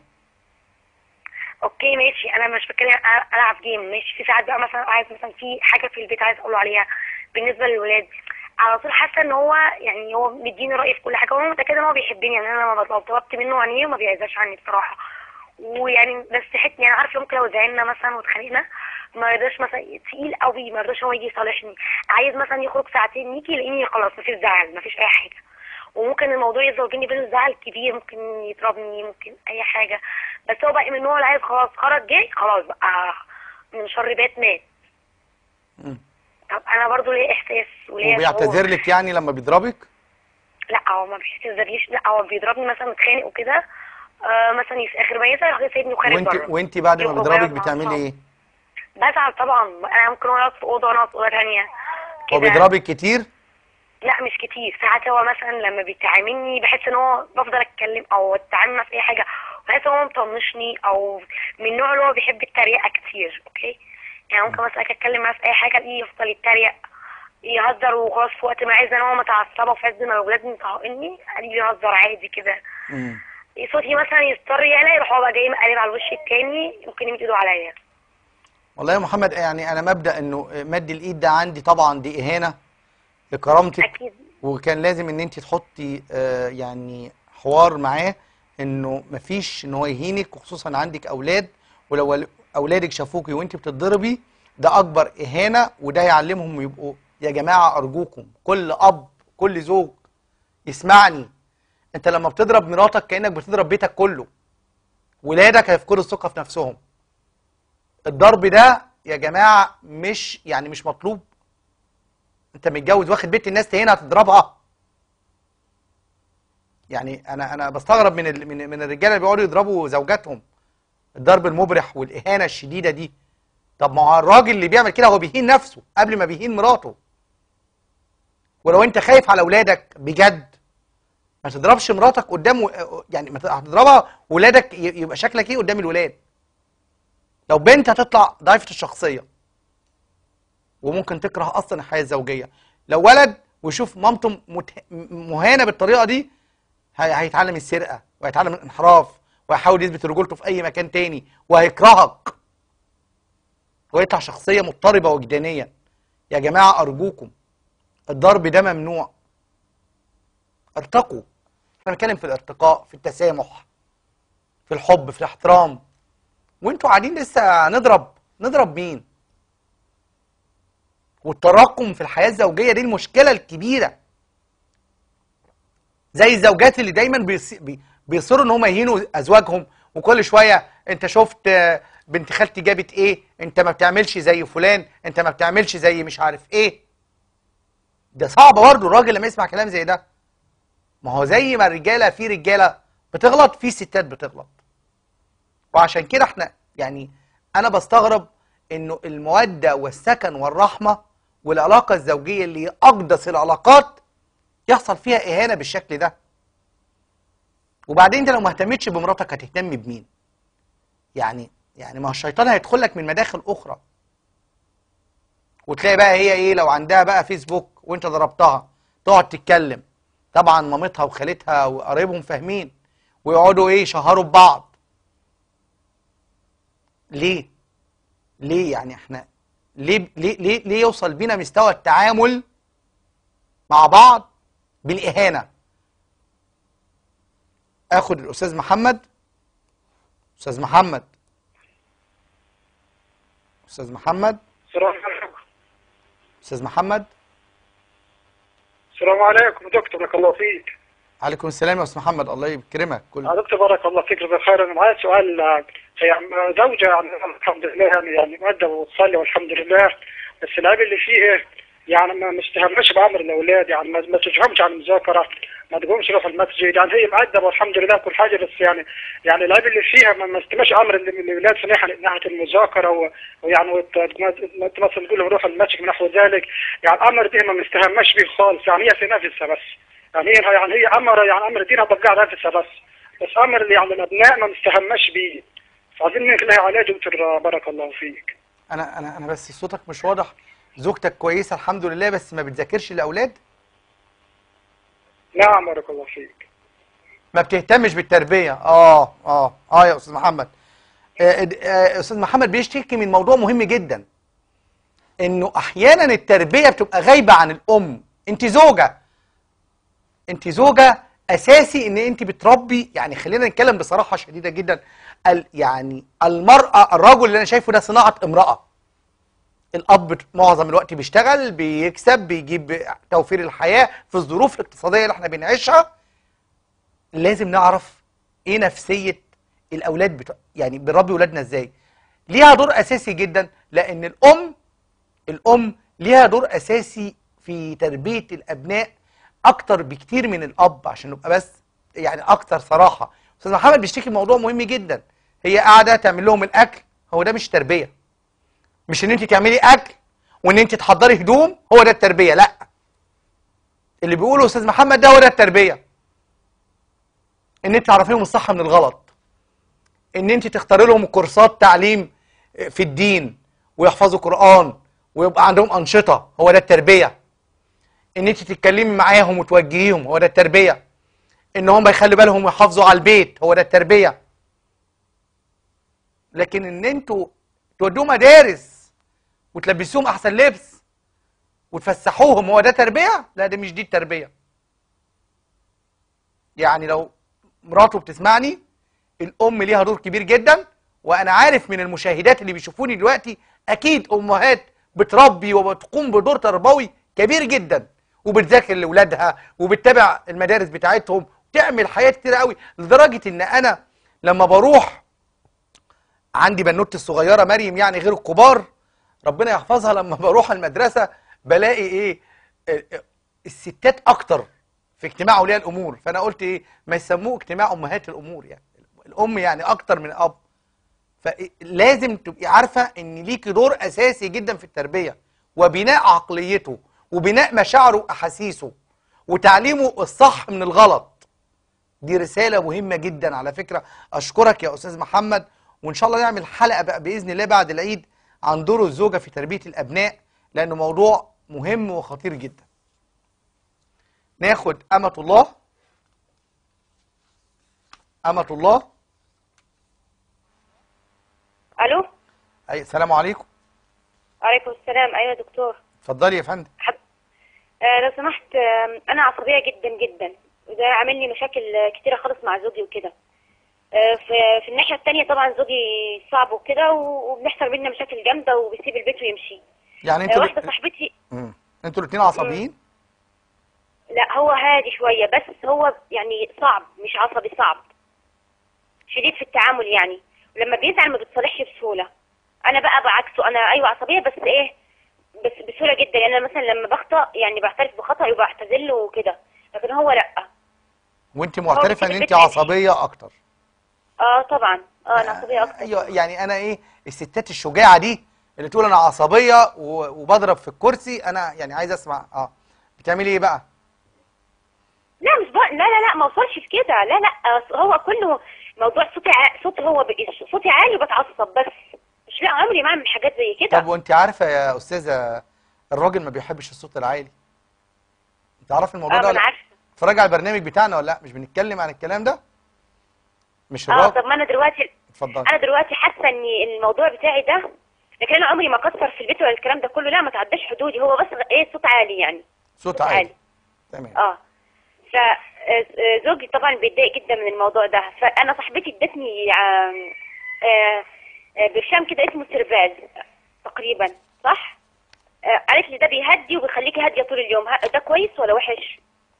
اوكي ماشي انا مش بتكلم أ- العب جيم ماشي في ساعات بقى مثلا عايز مثلا في حاجه في البيت عايز اقوله عليها بالنسبه للولاد على طول حاسه ان هو يعني هو مديني راي في كل حاجه وانا متاكده ان هو بيحبني يعني انا لما بطلب طلبت منه عينيه وما بيعزاش عني بصراحه ويعني بس حتني يعني عارفه ممكن لو زعلنا مثلا واتخانقنا ما يرضاش مثلا تقيل قوي ما يرضاش هو يجي يصالحني عايز مثلا يخرج ساعتين يجي يلاقيني خلاص مفيش زعل مفيش اي حاجه وممكن الموضوع يفضل بيني وبينه زعل كبير ممكن يضربني ممكن اي حاجه بس هو بقى من النوع اللي عايز خلاص خرج جاي خلاص بقى من شر بيت مات مم. طب انا برضو ليا احساس وليا وبيعتذر شعور. لك يعني لما بيضربك لا هو ما بيعتذرليش لا هو بيضربني مثلا متخانق وكده آه مثلا يس- اخر ما يزعل يروح سايبني وخارج وانت بره وانت بعد ما يخرج بيضربك ويقعد مع بتعملي أصحابه. ايه بزعل طبعا انا ممكن اقعد في اوضه وانا في اوضه ثانيه هو بيضربك كتير لا مش كتير ساعات هو مثلا لما بيتعاملني بحس ان هو بفضل اتكلم او اتعامل معاه في اي حاجه بحس ان هو مطنشني او من النوع اللي هو بيحب التريقه كتير اوكي يعني ممكن مثلا أجي اتكلم معاه في اي حاجه الاقيه يفضل يتريق يهزر وخلاص في وقت ما عايز انا هو متعصبه وفي عز ما اولاد مطهقني قال بيهزر عادي كده مم. صوتي مثلا يضطر يعلى يروح هو بقى جاي مقلب على الوش التاني ممكن يمد ايده عليا والله يا محمد يعني انا مبدا انه مد الايد ده عندي طبعا دي اهانه لكرامتك اكيد وكان لازم ان انت تحطي آه، يعني حوار معاه انه مفيش ان هو يهينك وخصوصا عندك اولاد ولو ول- اولادك شافوكي وانت بتتضربي ده اكبر اهانه وده هيعلمهم يبقوا يا جماعه ارجوكم كل اب كل زوج يسمعني انت لما بتضرب مراتك كانك بتضرب بيتك كله ولادك هيفقدوا الثقه في نفسهم الضرب ده يا جماعه مش يعني مش مطلوب انت متجوز واخد بنت الناس تهينها تضربها يعني انا انا بستغرب من ال- من من الرجاله اللي بيقعدوا يضربوا زوجاتهم الضرب المبرح والاهانه الشديده دي طب ما هو الراجل اللي بيعمل كده هو بيهين نفسه قبل ما بيهين مراته ولو انت خايف على اولادك بجد ما تضربش مراتك قدام و- يعني ما ت- هتضربها ولادك ي- يبقى شكلك ايه قدام الولاد لو بنت هتطلع ضعيفه الشخصيه وممكن تكره اصلا الحياه الزوجيه لو ولد ويشوف مامته مته- مهانه بالطريقه دي هي- هيتعلم السرقه وهيتعلم الانحراف وهيحاول يثبت رجولته في اي مكان تاني وهيكرهك ويطلع شخصيه مضطربه وجدانيا يا جماعه ارجوكم الضرب ده ممنوع ارتقوا احنا بنتكلم في الارتقاء في التسامح في الحب في الاحترام وانتوا قاعدين لسه نضرب نضرب مين والتراكم في الحياه الزوجيه دي المشكله الكبيره زي الزوجات اللي دايما بيص- بي- بيصروا ان هم يهينوا ازواجهم وكل شويه انت شفت آه، بنت خالتي جابت ايه انت ما بتعملش زي فلان انت ما بتعملش زي مش عارف ايه ده صعب برضه الراجل لما يسمع كلام زي ده ما هو زي ما الرجاله في رجاله بتغلط في ستات بتغلط وعشان كده احنا يعني انا بستغرب انه الموده والسكن والرحمه والعلاقه الزوجيه اللي هي اقدس العلاقات يحصل فيها اهانه بالشكل ده وبعدين انت لو ما اهتمتش بمراتك هتهتم بمين يعني يعني ما هو الشيطان هيدخل لك من مداخل اخرى وتلاقي بقى هي ايه لو عندها بقى فيسبوك وانت ضربتها تقعد تتكلم طبعا مامتها وخالتها وقرايبهم فاهمين ويقعدوا ايه يشهروا ببعض ليه ليه يعني احنا ليه ليه ليه, ليه يوصل بينا مستوى التعامل مع بعض بالاهانه اخد الاستاذ محمد استاذ محمد استاذ محمد السلام عليكم استاذ محمد السلام عليكم دكتور بارك الله فيك عليكم السلام يا استاذ محمد الله يكرمك كل آه، دكتور بارك الله فيك جزاك خير انا معايا سؤال آه، هي عم- زوجة يعني الحمد لله يعني يعني مؤدبة وتصلي والحمد لله بس العيب اللي فيه يعني ما مستهمش بأمر الأولاد يعني ما, ما تجهمش عن المذاكرة ما تقومش تروح المسجد يعني هي مؤدبة والحمد لله كل حاجة بس يعني يعني العيب اللي فيها ما ما استمش أمر ال- الأولاد في ناحية ناحية المذاكرة و- ويعني وت- ما- ما مثلا تقول لهم روح المسجد من نحو ذلك يعني الأمر ده ما مستهمش به خالص يعني هي في نفسها بس يعني هي يعني هي امر يعني امر دينها طبقها على نفسها بس بس امر اللي يعني الابناء ما مستهمش بيه فعايزين نلاقي علاج دكتور بارك الله فيك انا انا انا بس صوتك مش واضح زوجتك كويسه الحمد لله بس ما بتذاكرش الاولاد نعم بارك الله فيك ما بتهتمش بالتربيه اه اه اه يا استاذ محمد آه، آه، استاذ محمد بيشتكي من موضوع مهم جدا انه احيانا التربيه بتبقى غايبه عن الام انت زوجه انت زوجه اساسي ان انت بتربي يعني خلينا نتكلم بصراحه شديده جدا ال يعني المراه الرجل اللي انا شايفه ده صناعه امراه الاب معظم الوقت بيشتغل بيكسب بيجيب توفير الحياه في الظروف الاقتصاديه اللي احنا بنعيشها لازم نعرف ايه نفسيه الاولاد بتا... يعني بنربي ولادنا ازاي ليها دور اساسي جدا لان الام الام ليها دور اساسي في تربيه الابناء اكتر بكتير من الاب عشان نبقى بس يعني اكتر صراحه استاذ محمد بيشتكي موضوع مهم جدا هي قاعده تعمل لهم الاكل هو ده مش تربيه مش ان انت تعملي اكل وان انت تحضري هدوم هو ده التربيه لا اللي بيقوله استاذ محمد ده هو ده التربيه ان انت تعرفيهم الصح من الغلط ان انت تختاري لهم كورسات تعليم في الدين ويحفظوا قران ويبقى عندهم انشطه هو ده التربيه ان انت تتكلمي معاهم وتوجهيهم هو ده التربيه ان هم يخلي بالهم ويحافظوا على البيت هو ده التربيه لكن ان انتوا تودوهم مدارس وتلبسوهم احسن لبس وتفسحوهم هو ده تربيه لا ده مش دي التربيه يعني لو مراته بتسمعني الام ليها دور كبير جدا وانا عارف من المشاهدات اللي بيشوفوني دلوقتي اكيد امهات بتربي وبتقوم بدور تربوي كبير جدا وبتذاكر لاولادها وبتتابع المدارس بتاعتهم تعمل حاجات كتير قوي لدرجه ان انا لما بروح عندي بنوتي الصغيره مريم يعني غير الكبار ربنا يحفظها لما بروح المدرسه بلاقي ايه ال- الستات اكتر في اجتماع اولياء الامور فانا قلت ايه ما يسموه اجتماع امهات الامور يعني الام يعني اكتر من اب فلازم تبقي عارفه ان ليكي دور اساسي جدا في التربيه وبناء عقليته وبناء مشاعره واحاسيسه وتعليمه الصح من الغلط دي رساله مهمه جدا على فكره اشكرك يا استاذ محمد وان شاء الله نعمل حلقه بقى باذن الله بعد العيد عن دور الزوجه في تربيه الابناء لانه موضوع مهم وخطير جدا ناخد امه الله امه الله الو اي السلام عليكم عليكم السلام ايوه يا دكتور اتفضلي يا فندم حب... آه لو سمحت آه انا عصبيه جدا جدا وده عامل لي مشاكل آه، كتيره خالص مع زوجي وكده آه في في الناحيه التانية طبعا زوجي صعب وكده و- وبنحصل بينا مشاكل جامده وبيسيب البيت ويمشي يعني آه انتوا واحده صاحبتي مم. انتوا الاثنين عصبيين لا هو هادي شويه بس هو يعني صعب مش عصبي صعب شديد في التعامل يعني ولما بيزعل ما بيتصالحش بسهوله انا بقى بعكسه انا ايوه عصبيه بس ايه بس بسهوله جدا يعني انا مثلا لما بخطا يعني بعترف بخطأي وبعتذر له وكده لكن هو لا وانت معترفه ان بيسيب انت البيت ويمشي. عصبيه اكتر اه طبعا اه انا عصبيه اكتر ايوه يعني انا ايه الستات الشجاعه دي اللي تقول انا عصبيه و- وبضرب في الكرسي انا يعني عايز اسمع اه بتعملي ايه بقى لا مش بق... لا لا لا ما وصلش في كده لا لا أص- هو كله موضوع صوتي ع... صوتي هو ب... صوتي عالي وبتعصب بس مش لا عمري ما اعمل حاجات زي كده طب وانت عارفه يا استاذه الراجل ما بيحبش الصوت العالي انت عارف الموضوع اه ده ما ولا انا لا؟ عارفه اتفرج على البرنامج بتاعنا ولا لا مش بنتكلم عن الكلام ده مش اه الراجل طب ما انا دلوقتي اتفضل انا دلوقتي حاسه ان الموضوع بتاعي ده لكن انا عمري ما اكسر في البيت ولا الكلام ده كله لا ما تعداش حدودي هو بس ايه صوت عالي يعني صوت صوت عالي عالي. تمام اه ف آه، آه، زوجي طبعا بيتضايق جدا من الموضوع ده فانا صاحبتي ادتني آم، آه، آه، برشام كده اسمه سيرفاز تقريبا صح آه، قالت لي ده بيهدي وبيخليكي هاديه طول اليوم ها- ده كويس ولا وحش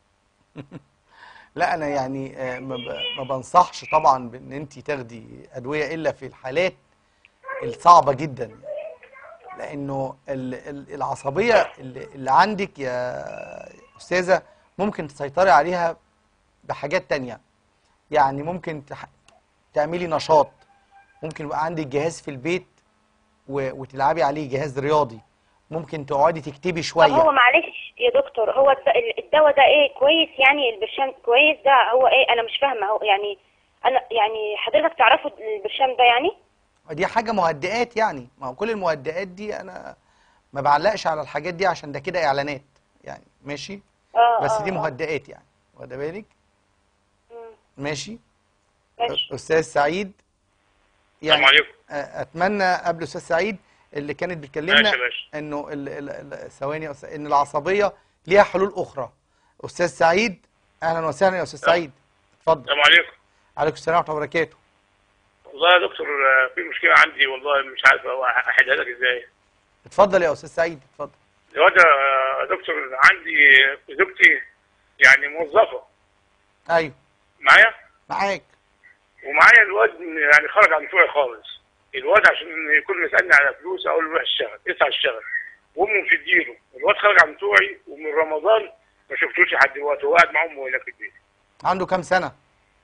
لا انا يعني آه، ما ب- ما بنصحش طبعا بان انت تاخدي ادويه الا في الحالات الصعبه جدا لانه ال- ال- العصبيه اللي اللي عندك يا استاذه ممكن تسيطري عليها بحاجات تانية يعني ممكن تح- تعملي نشاط ممكن يبقى عندك جهاز في البيت و- وتلعبي عليه جهاز رياضي ممكن تقعدي تكتبي طب هو شويه معلش يا دكتور هو الد- الدواء ده ايه كويس يعني البرشام كويس ده هو ايه انا مش فاهمه هو يعني انا يعني حضرتك تعرفوا البرشام ده يعني دي حاجة مهدئات يعني ما هو كل المهدئات دي انا ما بعلقش على الحاجات دي عشان ده كده اعلانات يعني ماشي اه بس آه، دي آه. مهدئات يعني واخده بالك مم. ماشي ماشي استاذ سعيد السلام يعني عليكم أ- اتمنى قبل استاذ سعيد اللي كانت بتكلمنا ماشي يا باشا انه ال- ال- ال- ثواني يا أستاذ- ان العصبيه ليها حلول اخرى استاذ سعيد اهلا وسهلا يا استاذ أه. سعيد اتفضل السلام عليكم عليكم السلام ورحمه الله وبركاته والله يا دكتور آه، في مشكلة عندي والله مش عارف أحلها لك إزاي اتفضل يا استاذ سعيد اتفضل الواد يا دكتور عندي زوجتي يعني موظفة ايوه معايا معاك ومعايا الواد يعني خرج عن طوعي خالص الواد عشان يكون مسألني على فلوس أقول له روح اشتغل اسعى اشتغل وأمه في اديله الواد خرج عن طوعي ومن رمضان ما شفتوش لحد دلوقتي هو قاعد مع أمه هنا في البيت عنده كام سنه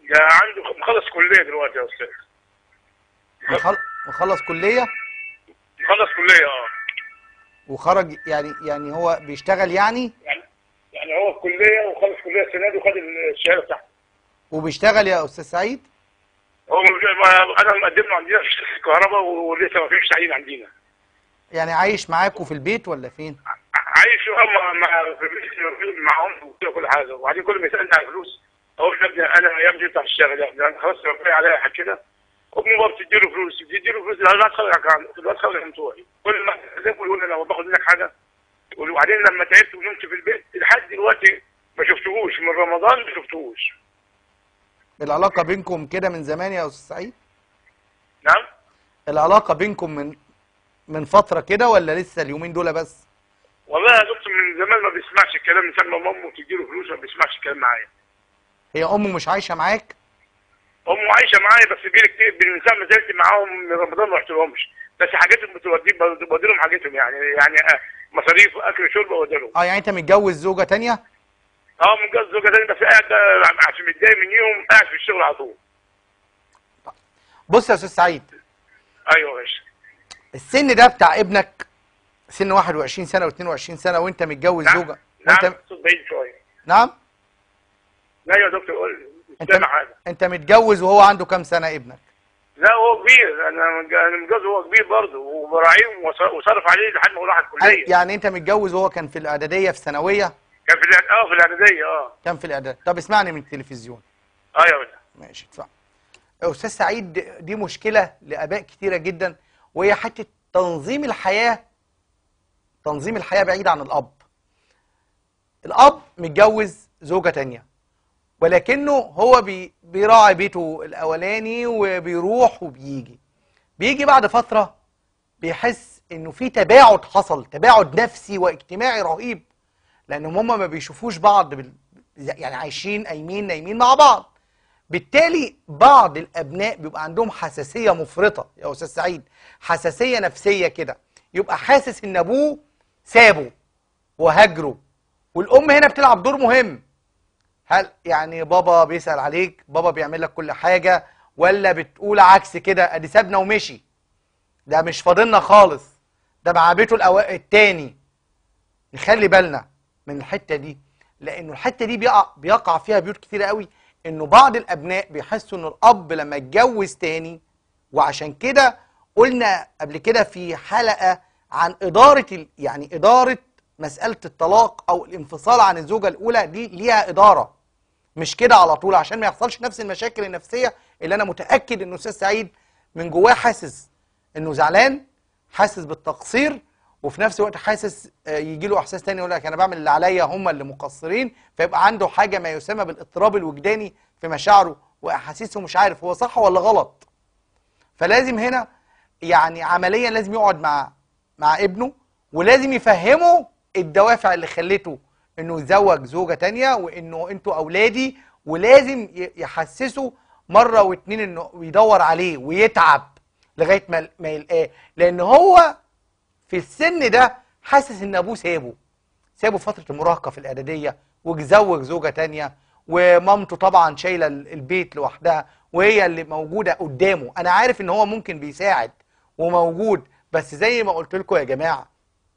ده عنده مخلص كليه دلوقتي يا استاذ مخل- مخلص كليه مخلص كليه اه وخرج يعني يعني هو بيشتغل يعني يعني يعني هو في كليه وخلص كليه السنه دي وخد الشهاده بتاعته وبيشتغل يا استاذ سعيد هو ما- انا مقدم له عندنا في شركه الكهرباء ولسه ما فيش تعيين عندنا يعني عايش معاكوا في البيت ولا فين عايش هو مع مع في البيت معاهم وكده كل حاجه وبعدين كل ما يسالني على فلوس اقول له يا ابني انا ايام دي بتاع الشغل يا ابني انا خلاص ربنا عليا حاجه كده امي بقى بتدي له فلوس بتدي له فلوس لا تخرج عن لا تخرج عن بتوعي كل ما اكلمه يقول لي انا باخد منك حاجه وبعدين لما تعبت ونمت في البيت لحد دلوقتي ما شفتهوش من رمضان ما شفتهوش العلاقه بينكم كده من زمان يا استاذ سعيد نعم العلاقه بينكم من من فتره كده ولا لسه اليومين دول بس والله يا دكتور من زمان ما بيسمعش الكلام من ساعه ما مامته تدي له فلوس ما بيسمعش الكلام معايا هي امه مش عايشه معاك امه عايشه معايا بس بيلي كتير من ساعه ما زلت معاهم من رمضان ما رحت لهمش بس حاجتهم بتودي بودي لهم حاجتهم يعني يعني آه، مصاريف اكل شرب بودي لهم اه يعني انت متجوز زوجه تانية اه متجوز زوجه تاني بس قاعد آه، عشان متضايق من يوم قاعد في الشغل على طول بص يا استاذ سعيد ايوه يا باشا السن ده بتاع ابنك سن 21 سنه و22 سنه وانت متجوز نعم زوجه نعم وانت صوت بعيد شويه نعم لا يا دكتور قول لي مش انت سامع حاجه انت متجوز وهو عنده كام سنه ابنك لا هو كبير انا متج- انا متجوز هو كبير برضه وبراعيه وص- وصرف عليه لحد ما هو راح الكليه يعني انت متجوز وهو كان في الاعداديه في ثانويه كان في الإعد- اه في الاعداديه اه كان في الاعداد طب اسمعني من التلفزيون اه يا باشا ماشي ادفع استاذ سعيد دي- دي مشكله لاباء كتيره جدا وهي حته تنظيم الحياه تنظيم الحياه بعيد عن الاب الاب متجوز زوجه تانية ولكنه هو بي بيراعي بيته الاولاني وبيروح وبيجي بيجي بعد فتره بيحس انه في تباعد حصل تباعد نفسي واجتماعي رهيب لانهم هم ما بيشوفوش بعض بال... يعني عايشين قايمين نايمين مع بعض بالتالي بعض الابناء بيبقى عندهم حساسيه مفرطه يا استاذ سعيد حساسيه نفسيه كده يبقى حاسس ان ابوه سابه وهجره والام هنا بتلعب دور مهم هل يعني بابا بيسال عليك بابا بيعمل لك كل حاجه ولا بتقول عكس كده ادي سابنا ومشي ده مش فاضلنا خالص ده مع بيته الأوا... التاني نخلي بالنا من الحته دي لانه الحته دي بيقع بيقع فيها بيوت كتير قوي انه بعض الابناء بيحسوا ان الاب لما اتجوز تاني وعشان كده قلنا قبل كده في حلقه عن اداره ال... يعني اداره مساله الطلاق او الانفصال عن الزوجه الاولى دي ليها اداره مش كده على طول عشان ما يحصلش نفس المشاكل النفسيه اللي انا متاكد انه استاذ سعيد من جواه حاسس انه زعلان حاسس بالتقصير وفي نفس الوقت حاسس يجي له احساس تاني يقول لك انا بعمل اللي عليا هم اللي مقصرين فيبقى عنده حاجه ما يسمى بالاضطراب الوجداني في مشاعره واحاسيسه مش عارف هو صح ولا غلط فلازم هنا يعني عمليا لازم يقعد مع مع ابنه ولازم يفهمه الدوافع اللي خلته انه يتزوج زوجه تانية وانه انتوا اولادي ولازم ي- يحسسه مره واتنين انه يدور عليه ويتعب لغايه ما ما يلقاه لان هو في السن ده حاسس ان ابوه سابه سابه فتره المراهقه في الاعداديه وتزوج زوجه تانية ومامته طبعا شايله ال- البيت لوحدها وهي اللي موجوده قدامه انا عارف ان هو ممكن بيساعد وموجود بس زي ما قلت لكم يا جماعه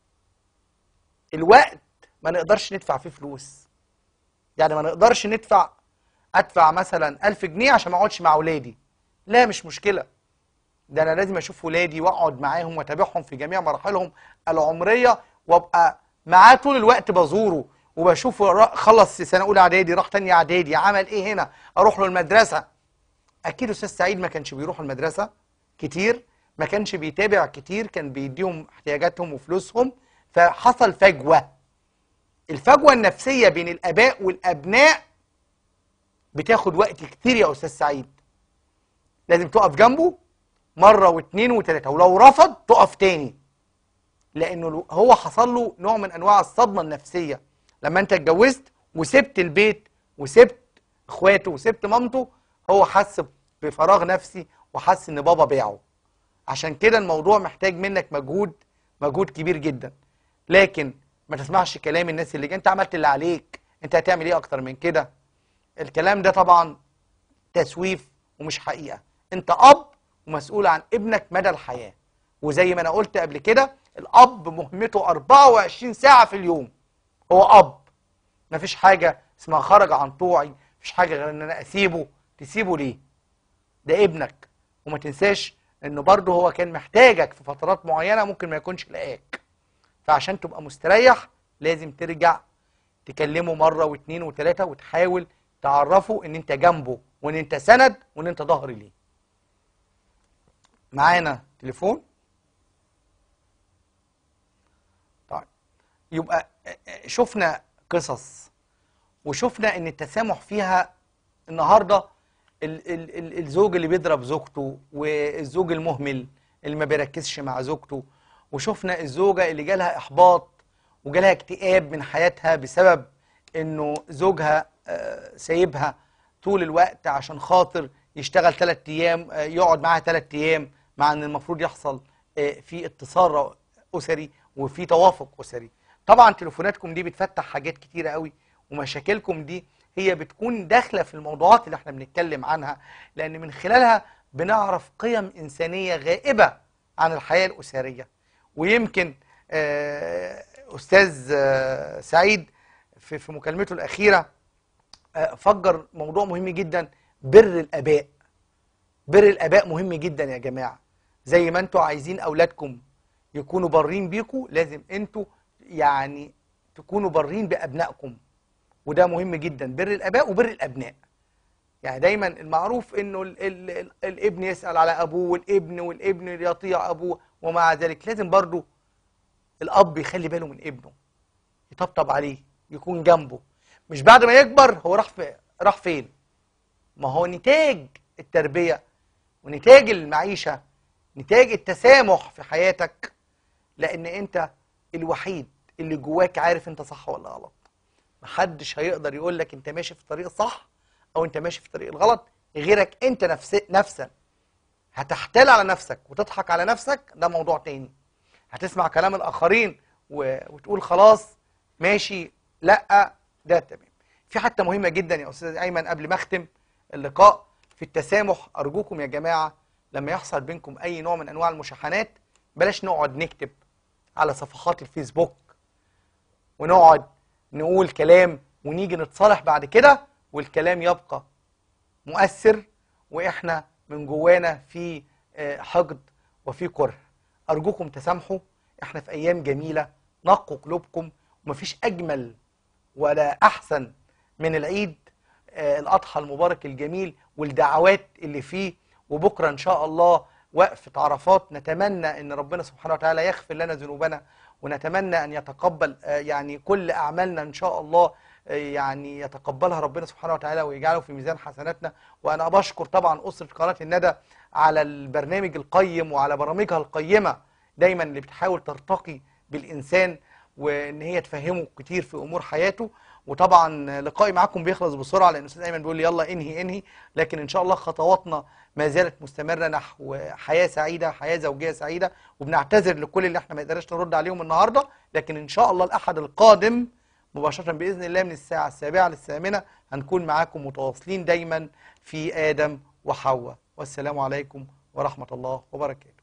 الوقت ما نقدرش ندفع فيه فلوس يعني ما نقدرش ندفع ادفع مثلا ألف جنيه عشان ما اقعدش مع اولادي لا مش مشكله ده انا لازم اشوف ولادي واقعد معاهم واتابعهم في جميع مراحلهم العمريه وابقى معاه طول الوقت بزوره وبشوفه را- خلص سنه اولى اعدادي راح تانية اعدادي عمل ايه هنا اروح له المدرسه اكيد استاذ سعيد ما كانش بيروح المدرسه كتير ما كانش بيتابع كتير كان بيديهم احتياجاتهم وفلوسهم فحصل فجوه الفجوه النفسيه بين الاباء والابناء بتاخد وقت كتير يا استاذ سعيد لازم تقف جنبه مرة واثنين وثلاثة ولو رفض تقف تاني لأنه لو- هو حصل له نوع من أنواع الصدمة النفسية لما أنت اتجوزت وسبت البيت وسبت إخواته وسبت مامته هو حس بفراغ نفسي وحس إن بابا باعه عشان كده الموضوع محتاج منك مجهود مجهود كبير جدا لكن ما تسمعش كلام الناس اللي انت عملت اللي عليك انت هتعمل ايه اكتر من كده الكلام ده طبعا تسويف ومش حقيقه انت اب ومسؤول عن ابنك مدى الحياه وزي ما انا قلت قبل كده الاب مهمته 24 ساعه في اليوم هو اب مفيش حاجه اسمها خرج عن طوعي مفيش حاجه غير ان انا اسيبه تسيبه ليه ده ابنك وما تنساش انه برضه هو كان محتاجك في فترات معينه ممكن ما يكونش لقاك فعشان تبقى مستريح لازم ترجع تكلمه مره واثنين وثلاثه وتحاول تعرفه ان انت جنبه وان انت سند وان انت ظهر ليه معانا تليفون طيب يبقى شفنا قصص وشفنا ان التسامح فيها النهارده ال ال ال الزوج اللي بيضرب زوجته والزوج المهمل اللي ما بيركزش مع زوجته وشفنا الزوجه اللي جالها احباط وجالها اكتئاب من حياتها بسبب انه زوجها آه، سايبها طول الوقت عشان خاطر يشتغل ثلاث ايام آه، يقعد معاها ثلاث ايام مع ان المفروض يحصل آه، في اتصال اسري وفي توافق اسري طبعا تليفوناتكم دي بتفتح حاجات كتيره قوي ومشاكلكم دي هي بتكون داخله في الموضوعات اللي احنا بنتكلم عنها لان من خلالها بنعرف قيم انسانيه غائبه عن الحياه الاسريه ويمكن آه، استاذ آه، سعيد في في مكالمته الاخيره آه، فجر موضوع مهم جدا بر الاباء بر الاباء مهم جدا يا جماعه زي ما انتوا عايزين اولادكم يكونوا بارين بيكم لازم انتوا يعني تكونوا بارين بابنائكم وده مهم جدا بر الاباء وبر الابناء يعني دايما المعروف انه ال ال ال الابن يسال على ابوه والابن والابن يطيع ابوه ومع ذلك لازم برضو الاب يخلي باله من ابنه يطبطب عليه يكون جنبه مش بعد ما يكبر هو راح في راح فين ما هو نتاج التربيه ونتاج المعيشه نتاج التسامح في حياتك لان انت الوحيد اللي جواك عارف انت صح ولا غلط محدش هيقدر يقول لك انت ماشي في الطريق الصح او انت ماشي في الطريق الغلط غيرك انت نفس نفسا هتحتال على نفسك وتضحك على نفسك ده موضوع تاني هتسمع كلام الاخرين و... وتقول خلاص ماشي لا ده تمام في حته مهمه جدا يا استاذ ايمن قبل ما اختم اللقاء في التسامح ارجوكم يا جماعه لما يحصل بينكم اي نوع من انواع المشاحنات بلاش نقعد نكتب على صفحات الفيسبوك ونقعد نقول كلام ونيجي نتصالح بعد كده والكلام يبقى مؤثر واحنا من جوانا في آه، حقد وفي كره ارجوكم تسامحوا احنا في ايام جميله نقوا قلوبكم ومفيش اجمل ولا احسن من العيد آه، الاضحى المبارك الجميل والدعوات اللي فيه وبكره ان شاء الله وقفه عرفات نتمنى ان ربنا سبحانه وتعالى يغفر لنا ذنوبنا ونتمنى ان يتقبل آه، يعني كل اعمالنا ان شاء الله آه، يعني يتقبلها ربنا سبحانه وتعالى ويجعله في ميزان حسناتنا وانا بشكر طبعا اسره قناه الندى على البرنامج القيم وعلى برامجها القيمه دايما اللي بتحاول ترتقي بالانسان وان هي تفهمه كتير في امور حياته وطبعا لقائي معاكم بيخلص بسرعه لان الاستاذ ايمن بيقول لي يلا انهي انهي لكن ان شاء الله خطواتنا ما زالت مستمره نحو حياه سعيده حياه زوجيه سعيده وبنعتذر لكل اللي احنا ما قدرناش نرد عليهم النهارده لكن ان شاء الله الاحد القادم مباشره باذن الله من الساعه السابعه للثامنه هنكون معاكم متواصلين دايما في ادم وحواء والسلام عليكم ورحمه الله وبركاته